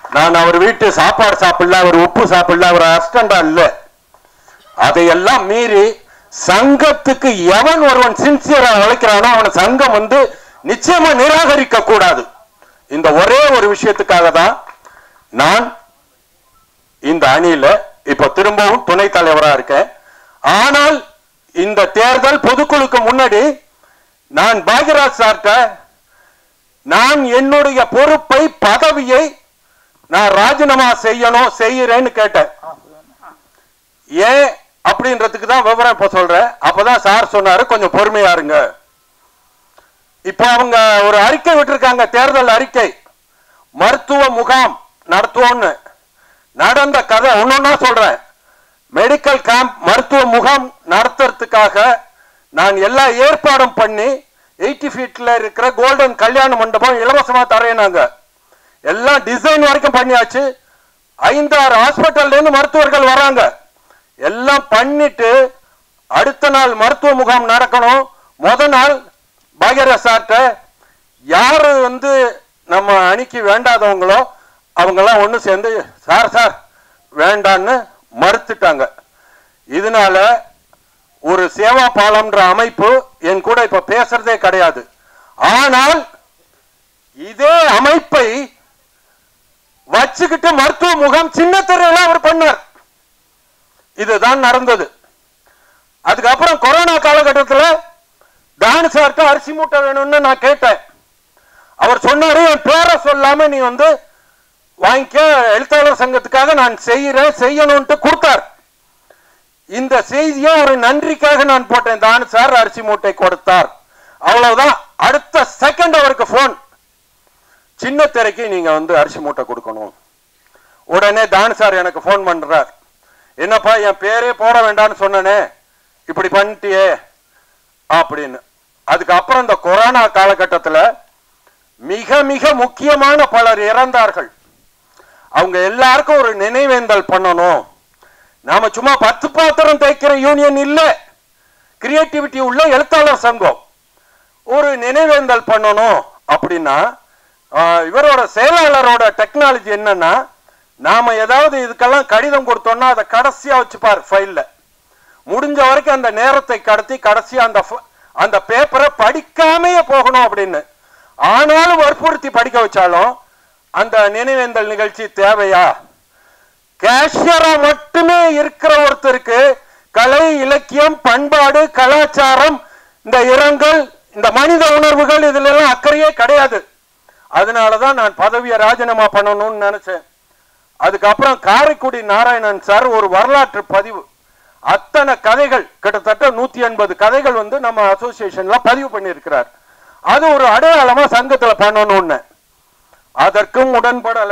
நான் அவர் வீட்டு சாப்பாடு சாப்பிடல அவர் உப்பு சாப்பிடல அவர் அஸ்டண்டா இல்ல அதையெல்லாம் மீறி சங்கத்துக்கு எவன் ஒருவன் சின்சியரா உழைக்கிறானோ அவனை சங்கம் வந்து நிச்சயமா நிராகரிக்க கூடாது இந்த ஒரே ஒரு விஷயத்துக்காக தான் நான் இந்த அணியில இப்ப திரும்பவும் துணை தலைவரா இருக்கேன் ஆனால் இந்த தேர்தல் பொதுக்குழுக்கு முன்னாடி நான் பாக்யராஜ் சார்ட்ட நான் என்னுடைய பொறுப்பை பதவியை நான் ராஜினாமா செய்யணும் செய்யறேன்னு கேட்டேன் ஏன் அப்படின்றதுக்கு தான் விவரம் இப்ப சொல்றேன் அப்பதான் சார் சொன்னாரு கொஞ்சம் பொறுமையா இருங்க இப்போ அவங்க ஒரு அறிக்கை விட்டிருக்காங்க தேர்தல் அறிக்கை மருத்துவ முகாம் நடத்துவோம்னு நடந்த கதை ஒன்னொன்னா சொல்றேன் மெடிக்கல் கேம்ப் மருத்துவ முகாம் நடத்துறதுக்காக நான் எல்லா ஏற்பாடும் பண்ணி எயிட்டி ஃபீட்ல இருக்கிற கோல்டன் கல்யாண மண்டபம் இலவசமா தரேனாங்க எல்லாம் டிசைன் வரைக்கும் பண்ணியாச்சு ஐந்தாறு ஹாஸ்பிட்டல்ல இருந்து மருத்துவர்கள் வராங்க எல்லாம் பண்ணிட்டு அடுத்த நாள் மருத்துவ முகாம் நடக்கணும் முத நாள் பாக்யராஜ் சார்ட்ட யாரு வந்து நம்ம அணிக்கு வேண்டாதவங்களோ அவங்கெல்லாம் ஒன்று சேர்ந்து சார் சார் வேண்டான்னு மறுத்துட்டாங்க இதனால ஒரு சேவா பாலம்ன்ற அமைப்பு என் கூட இப்ப பேசுறதே கிடையாது ஆனால் இதே அமைப்பை வச்சுக்கிட்டு மருத்துவ முகாம் சின்ன தெருவில் அவர் பண்ணார் இதுதான் நடந்தது அதுக்கப்புறம் கொரோனா காலகட்டத்தில் டான் சார்ட்ட அரிசி மூட்டை வேணும்னு நான் கேட்டேன் அவர் சொன்னாரு என் பேரை சொல்லாம நீ வந்து வாங்கிக்க எழுத்தாளர் சங்கத்துக்காக நான் செய்யறேன் செய்யணும்ட்டு கொடுத்தார் இந்த செய்தியை ஒரு நன்றிக்காக நான் போட்டேன் தான் சார் அரிசி மூட்டை கொடுத்தார் அவ்வளவுதான் அடுத்த செகண்ட் அவருக்கு போன் சின்ன திரைக்கு நீங்க வந்து அரிசி மூட்டை கொடுக்கணும் உடனே தான் சார் எனக்கு ஃபோன் பண்றார் என்னப்பா என் பேரே போட வேண்டாம்னு சொன்னனே இப்படி பண்ணிட்டியே அப்படின்னு அதுக்கப்புறம் இந்த கொரோனா காலகட்டத்தில் மிக மிக முக்கியமான பலர் இறந்தார்கள் அவங்க எல்லாருக்கும் ஒரு நினைவேந்தல் பண்ணணும் நாம சும்மா பத்து பாத்திரம் தைக்கிற யூனியன் இல்ல கிரியேட்டிவிட்டி உள்ள எழுத்தாளர் சங்கம் ஒரு நினைவேந்தல் பண்ணணும் அப்படின்னா ஆஹ், இவரோட செயலாளரோட டெக்னாலஜி என்னன்னா நாம ஏதாவது இதுக்கெல்லாம் கடிதம் கொடுத்தோம்னா அதை கடைசியா வச்சுப்பார் ஃபைல்ல முடிஞ்ச வரைக்கும் அந்த நேரத்தை கடத்தி கடைசியா அந்த ஃப- அந்த பேப்பரை படிக்காமையே போகணும் அப்படின்னு ஆனாலும் வற்புறுத்தி படிக்க வச்சாலும் அந்த நினைவேந்தல் நிகழ்ச்சி தேவையா கேஷியரா மட்டுமே இருக்கிற ஒருத்தருக்கு கலை இலக்கியம் பண்பாடு கலாச்சாரம் இந்த இரங்கல் இந்த மனித உணர்வுகள் இதுல எல்லாம் அக்கறையே கிடையாது அதனாலதான் நான் பதவியை ராஜினாமா பண்ணணும்னு நினைச்சேன் அதுக்கப்புறம் காரைக்குடி நாராயணன் சார் ஒரு வரலாற்று பதிவு அத்தனை கதைகள் கிட்டத்தட்ட நூத்தி எண்பது கதைகள் வந்து நம்ம அசோசியேஷன்ல பதிவு பண்ணியிருக்கிறார் அது ஒரு அடையாளமா சங்கத்துல பண்ணணும்னு அதற்கும் உடன்படல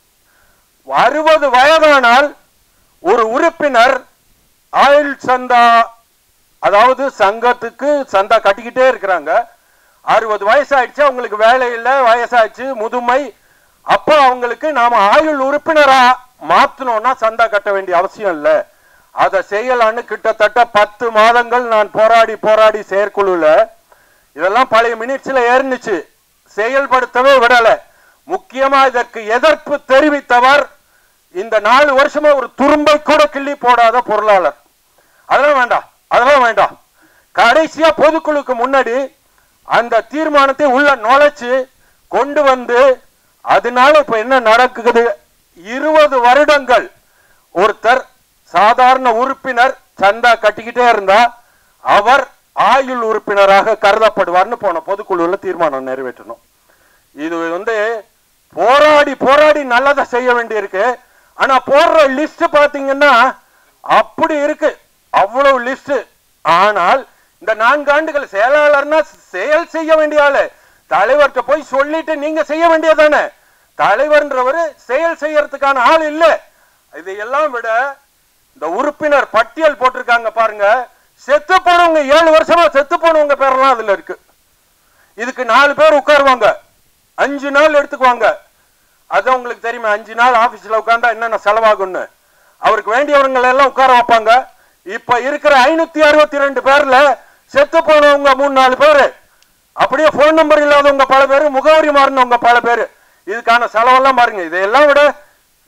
அறுபது வயதானால் ஒரு உறுப்பினர் ஆயுள் சந்தா அதாவது சங்கத்துக்கு சந்தா கட்டிக்கிட்டே இருக்கிறாங்க அறுபது வயசாயிடுச்சு அவங்களுக்கு வேலை இல்லை வயசாச்சு முதுமை அப்போ அவங்களுக்கு நாம ஆயுள் உறுப்பினரா மாத்தணும்னா சந்தா கட்ட வேண்டிய அவசியம் இல்லை அதை செய்யலான்னு கிட்டத்தட்ட பத்து மாதங்கள் நான் போராடி போராடி செயற்குழுல இதெல்லாம் பழைய மினிட்ஸ்ல ஏறினுச்சு செயல்படுத்தவே விடல முக்கியமா இதற்கு எதிர்ப்பு தெரிவித்தவர் இந்த நாலு வருஷமா ஒரு துரும்பை கூட கிள்ளி போடாத பொருளாளர் அதெல்லாம் வேண்டாம் அதெல்லாம் வேண்டாம் கடைசியா பொதுக்குழுக்கு முன்னாடி அந்த தீர்மானத்தை உள்ள நுழைச்சு கொண்டு வந்து அதனால இப்ப என்ன நடக்குது இருபது வருடங்கள் ஒருத்தர் சாதாரண உறுப்பினர் சந்தா கட்டிக்கிட்டே இருந்தா அவர் ஆயுள் உறுப்பினராக கருதப்படுவார்னு போன பொதுக்குழுல தீர்மானம் நிறைவேற்றணும் இது வந்து போராடி போராடி நல்லதை செய்ய வேண்டியிருக்கு ஆனா போடுற லிஸ்ட் பாத்தீங்கன்னா அப்படி இருக்கு அவ்வளவு லிஸ்ட் ஆனால் இந்த நான்கு ஆண்டுகள் செயலாளர்னா செயல் செய்ய வேண்டிய ஆளு தலைவர்கிட்ட போய் சொல்லிட்டு நீங்க செய்ய வேண்டியதானே தலைவர்ன்றவர் செயல் செய்யறதுக்கான ஆள் இல்ல இதையெல்லாம் விட இந்த உறுப்பினர் பட்டியல் போட்டிருக்காங்க பாருங்க செத்து போனவங்க ஏழு வருஷமா செத்து போனவங்க பேரெல்லாம் அதுல இருக்கு இதுக்கு நாலு பேர் உட்காருவாங்க அஞ்சு நாள் எடுத்துக்குவாங்க அது உங்களுக்கு தெரியுமா அஞ்சு நாள் ஆபீஸ்ல உட்கார்ந்தா என்னென்ன செலவாகும்னு அவருக்கு வேண்டியவங்களை எல்லாம் உட்கார வைப்பாங்க இப்ப இருக்கிற ஐநூத்தி அறுபத்தி ரெண்டு பேர்ல செத்து போனவங்க மூணு நாலு பேரு அப்படியே போன் நம்பர் இல்லாதவங்க பல பேரு முகவரி மாறினவங்க பல பேரு இதுக்கான செலவெல்லாம் பாருங்க இதையெல்லாம் விட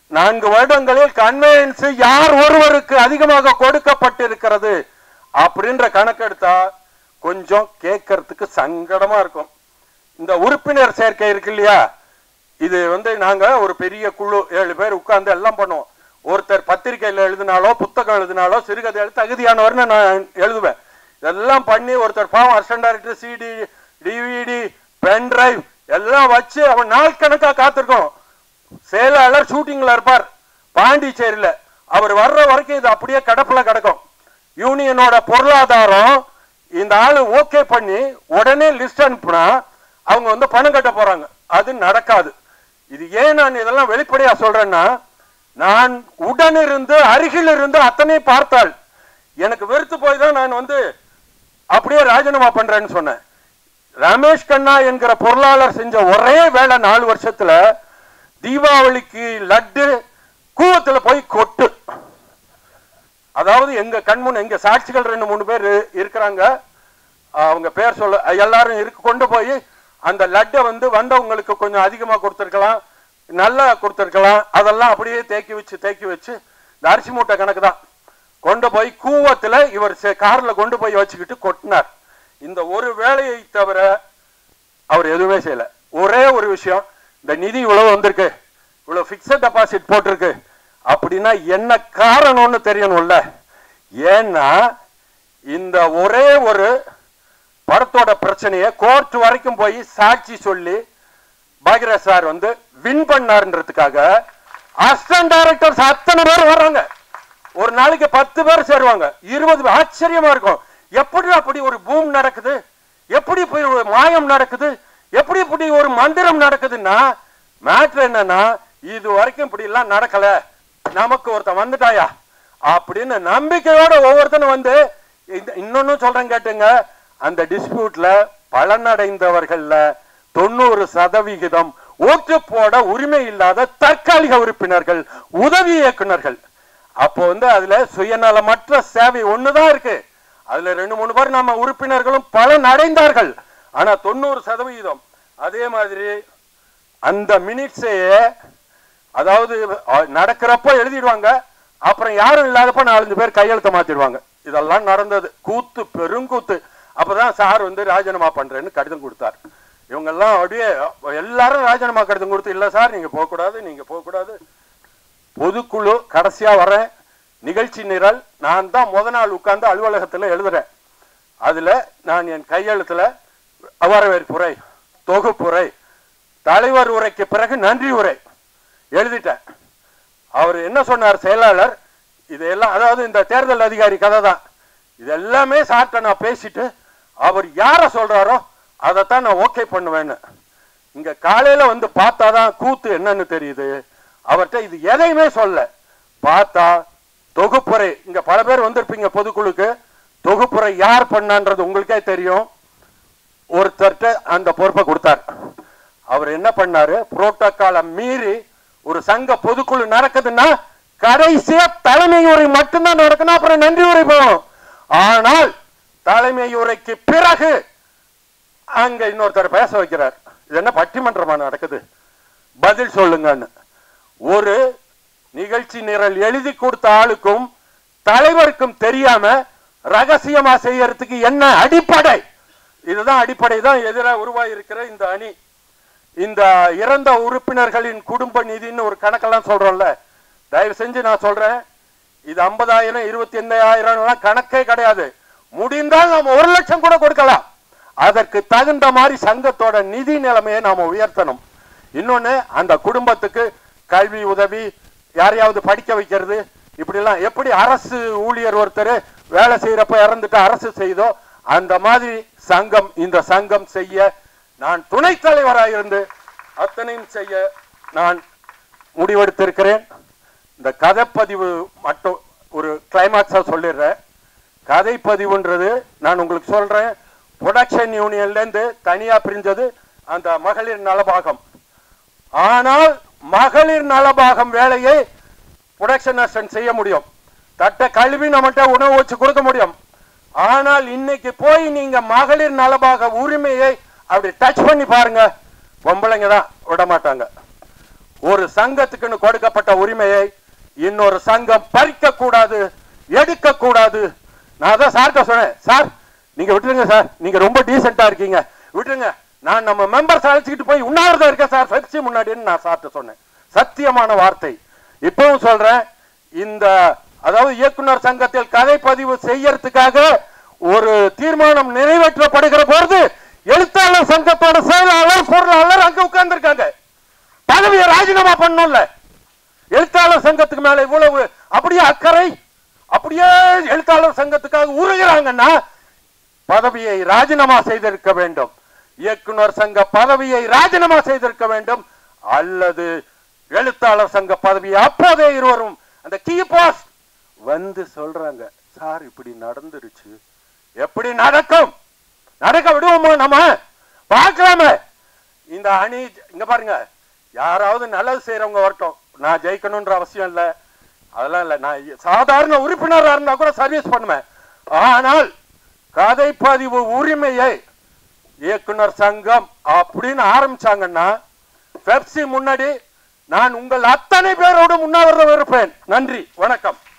நான்கு வருடங்களில் கன்வெயன்ஸ் யார் ஒருவருக்கு அதிகமாக கொடுக்கப்பட்டிருக்கிறது அப்படின்ற கணக்கெடுத்தா கொஞ்சம் கேட்கறதுக்கு சங்கடமா இருக்கும் இந்த உறுப்பினர் சேர்க்கை இருக்கு இல்லையா இது வந்து நாங்க ஒரு பெரிய குழு ஏழு பேர் உட்கார்ந்து எல்லாம் பண்ணுவோம் ஒருத்தர் பத்திரிக்கையில் எழுதினாலோ புத்தகம் எழுதினாலோ சிறுகதை எழுத தகுதியானவர்னு நான் எழுதுவேன் இதெல்லாம் பண்ணி ஒருத்தர் பாவம் assistant director CD DVD pen drive எல்லாம் வச்சு அவன் நாள் கணக்கா காத்திருக்கோம் செயலாளர் ஷூட்டிங்ல இருப்பார் பாண்டிச்சேரியில அவர் வர்ற வரைக்கும் இது அப்படியே கடப்புல கிடக்கும் யூனியனோட பொருளாதாரம் இந்த ஆளு ஓகே பண்ணி உடனே லிஸ்ட் அனுப்புனா அவங்க வந்து பணம் கட்ட போறாங்க அது நடக்காது இது ஏன் நான் இதெல்லாம் வெளிப்படையா சொல்றேன்னா நான் உடனிருந்து அருகில் இருந்து அத்தனை பார்த்தாள் எனக்கு வெறுத்து போய் தான் நான் வந்து அப்படியே ராஜினாமா பண்றேன்னு சொன்னேன் ரமேஷ் கண்ணா என்கிற பொருளாளர் செஞ்ச ஒரே வேலை நாலு வருஷத்துல தீபாவளிக்கு லட்டு கூவத்துல போய் கொட்டு அதாவது எங்க கண்முன் எங்க சாட்சிகள் ரெண்டு மூணு பேர் இருக்கிறாங்க அவங்க பேர் சொல்ல எல்லாரும் இருக்கு கொண்டு போய் அந்த லட்டை வந்து வந்தவங்களுக்கு கொஞ்சம் அதிகமா கொடுத்துருக்கலாம் நல்லா கொடுத்துருக்கலாம் அதெல்லாம் அப்படியே தேக்கி வச்சு தேக்கி வச்சு இந்த அரிசி மூட்டை கணக்கு தான் கொண்டு போய் கூவத்துல இவர் சே- கார்ல கொண்டு போய் வச்சுக்கிட்டு கொட்டினார் இந்த ஒரு வேலையை தவிர அவர் எதுவுமே செய்யல ஒரே ஒரு விஷயம் இந்த நிதி இவ்வளவு வந்திருக்கு இவ்வளவு பிக்சட் டெபாசிட் போட்டிருக்கு அப்படின்னா என்ன காரணம்னு தெரியணும்ல ஏன்னா இந்த ஒரே ஒரு படத்தோட பிரச்சனையை கோர்ட் வரைக்கும் போய் சாட்சி சொல்லி பாக்யராஜ் சார் வந்து வின் பண்ணாருன்றதுக்காக அசிஸ்டன்ட் டைரக்டர்ஸ் அத்தனை பேர் வர்றாங்க ஒரு நாளைக்கு பத்து பேர் சேருவாங்க இருபது பேர். ஆச்சரியமா இருக்கும் எப்படி அப்படி ஒரு பூம் நடக்குது எப்படி போய் ஒரு மாயம் நடக்குது எப்படி இப்படி ஒரு மந்திரம் நடக்குதுன்னா மேட்ரு என்னன்னா இது வரைக்கும் இப்படி எல்லாம் நடக்கல நமக்கு ஒருத்தன் வந்துட்டாயா அப்படின்னு நம்பிக்கையோட ஒவ்வொருத்தனும் வந்து இந்த- இன்னொன்னு சொல்றேன் கேட்டுங்க அந்த டிஸ்பியூட்ல பலனடைந்தவர்கள்ல தொண்ணூறு சதவிகிதம் ஓட்டு போட உரிமை இல்லாத தற்காலிக உறுப்பினர்கள் உதவி இயக்குனர்கள் அப்போ வந்து அதுல சுயநலமற்ற சேவை ஒண்ணுதான் இருக்கு அதுல ரெண்டு மூணு பேர் நம்ம உறுப்பினர்களும் பலன் அடைந்தார்கள் ஆனா தொண்ணூறு சதவிகிதம் அதே மாதிரி அந்த மினிட்ஸையே அதாவது அஹ், நடக்கிறப்ப எழுதிடுவாங்க அப்புறம் யாரும் இல்லாதப்ப நாலஞ்சு பேர் கையெழுத்த மாத்திடுவாங்க இதெல்லாம் நடந்தது கூத்து பெருங்கூத்து அப்பதான் சார் வந்து ராஜினாமா பண்றேன்னு கடிதம் கொடுத்தார் இவங்கெல்லாம் அப்படியே எல்லாரும் ராஜினாமா கடிதம் கொடுத்து இல்ல சார் நீங்க போகக்கூடாது நீங்க போகக்கூடாது பொதுக்குழு கடைசியா வரேன் நிகழ்ச்சி நிரல் நான் தான் முத நாள் உட்கார்ந்து அலுவலகத்துல எழுதுறேன் அதுல நான் என் கையெழுத்துல வரவேற்புரை தொகுப்புரை தலைவர் உரைக்கு பிறகு நன்றி உரை எழுதிட்டேன் அவர் என்ன சொன்னார் செயலாளர் இதெல்லாம் அதாவது இந்த தேர்தல் அதிகாரி கதை தான் இது எல்லாமே சார்ட்ட நான் பேசிட்டு அவர் யார சொல்றாரோ அதைத்தான் நான் ஓகே பண்ணுவேன்னு இங்க காலையில வந்து பார்த்தாதான் கூத்து என்னன்னு தெரியுது அவர்கிட்ட இது எதையுமே சொல்ல பார்த்தா தொகுப்புரை இங்க பல பேர் வந்திருப்பீங்க பொதுக்குழுக்கு தொகுப்புரை யார் பண்ணான்றது உங்களுக்கே தெரியும் ஒருத்தர்கிட்ட அந்த பொறுப்பை கொடுத்தார் அவர் என்ன பண்ணாரு புரோட்டோகாலை மீறி ஒரு சங்க பொதுக்குழு நடக்குதுன்னா கடைசியா தலைமை உரை மட்டும்தான் நடக்கணும் அப்புறம் நன்றி உரை போகணும் ஆனால் தலைமை உரைக்கு பிறகு அங்க இன்னொருத்தர் பேச வைக்கிறார் இது என்ன பட்டிமன்றமா நடக்குது பதில் சொல்லுங்கன்னு ஒரு நிகழ்ச்சி நிரல் எழுதி கொடுத்த ஆளுக்கும் தலைவருக்கும் தெரியாம ரகசியமா செய்யறதுக்கு என்ன அடிப்படை இதுதான் அடிப்படை தான் எதிராக உருவாகியிருக்கிற இந்த அணி இந்த இறந்த உறுப்பினர்களின் குடும்ப நிதின்னு ஒரு கணக்கெல்லாம் சொல்றோம்ல தயவு செஞ்சு நான் சொல்றேன் இது ஐம்பதாயிரம் இருபத்தி ஐந்தாயிரம் எல்லாம் கணக்கே கிடையாது முடிந்தால் நாம ஒரு லட்சம் கூட கொடுக்கலாம் அதற்கு தகுந்த மாதிரி சங்கத்தோட நிதி நிலைமையை நாம உயர்த்தணும் இன்னொன்னு அந்த குடும்பத்துக்கு கல்வி உதவி யாரையாவது படிக்க வைக்கிறது இப்படிலாம் எப்படி அரசு ஊழியர் ஒருத்தர் வேலை செய்யறப்ப இறந்துட்டு அரசு செய்தோ அந்த மாதிரி சங்கம் இந்த சங்கம் செய்ய நான் துணைத் தலைவராக இருந்து அத்தனையும் செய்ய நான் முடிவெடுத்திருக்கிறேன் இந்த கதைப்பதிவு மட்டும் ஒரு கிளைமாக்ஸா சொல்லிடுறேன் கதைப்பதிவுன்றது நான் உங்களுக்கு சொல்றேன் ப்ரொடக்ஷன் யூனியன்ல இருந்து தனியா பிரிஞ்சது அந்த மகளிர் நலபாகம் ஆனால் மகளிர் நலபாகம் வேலையை ப்ரொடக்ஷன் அசிஸ்டன்ட் செய்ய முடியும் தட்டை கழுவி நம்மகிட்ட உணவு வச்சு கொடுக்க முடியும் ஆனால் இன்னைக்கு போய் நீங்க மகளிர் நலபாக உரிமையை அப்படி டச் பண்ணி பாருங்க பொம்பளைங்க தான் விட மாட்டாங்க ஒரு சங்கத்துக்குன்னு கொடுக்கப்பட்ட உரிமையை இன்னொரு சங்கம் பறிக்க கூடாது எடுக்க கூடாது நான் தான் சார்கிட்ட சொன்னேன் சார் நீங்க விட்டுருங்க சார் நீங்க ரொம்ப டீசெண்டா இருக்கீங்க விட்டுருங்க நான் நம்ம மெம்பர்ஸ் அழைச்சிக்கிட்டு போய் உண்ணாவிரதம் இருக்கேன் சார் பெப்சி முன்னாடின்னு நான் சார்கிட்ட சொன்னேன் சத்தியமான வார்த்தை இப்பவும் சொல்றேன் இந்த அதாவது இயக்குனர் சங்கத்தில் கதை பதிவு செய்யறதுக்காக ஒரு தீர்மானம் நிறைவேற்றப்படுகிற பொழுது எழுத்தாளர் சங்கத்தோட செயலாளர் பொருளாளர் அங்க உட்கார்ந்திருக்காங்க பதவியை ராஜினாமா பண்ணணும்ல எழுத்தாளர் சங்கத்துக்கு மேல இவ்வளவு அப்படியே அக்கறை அப்படியே எழுத்தாளர் சங்கத்துக்காக உருகிறாங்கன்னா பதவியை ராஜினாமா செய்திருக்க வேண்டும் இயக்குனர் சங்க பதவியை ராஜினாமா செய்திருக்க வேண்டும் அல்லது எழுத்தாளர் சங்க பதவியை அப்போதே இருவரும் அந்த கீ போஸ்ட் வந்து சொல்றாங்க சார் இப்படி நடந்துருச்சு எப்படி நடக்கும் நடக்க விடுவோமா நம்ம பார்க்கலாமே இந்த அணி இங்க பாருங்க யாராவது நல்லது செய்யறவங்க வரட்டும் நான் ஜெயிக்கணும்ன்ற அவசியம் இல்ல அதெல்லாம் இல்ல நான் சாதாரண உறுப்பினரா இருந்தா கூட சர்வீஸ் பண்ணுவேன் ஆனால் கதை பதிவு உரிமையை இயக்குனர் சங்கம் அப்படின்னு ஆரம்பிச்சாங்கன்னா பெப்சி முன்னாடி நான் உங்கள் அத்தனை பேரோடும் உண்ணாவிரதம் இருப்பேன் நன்றி வணக்கம்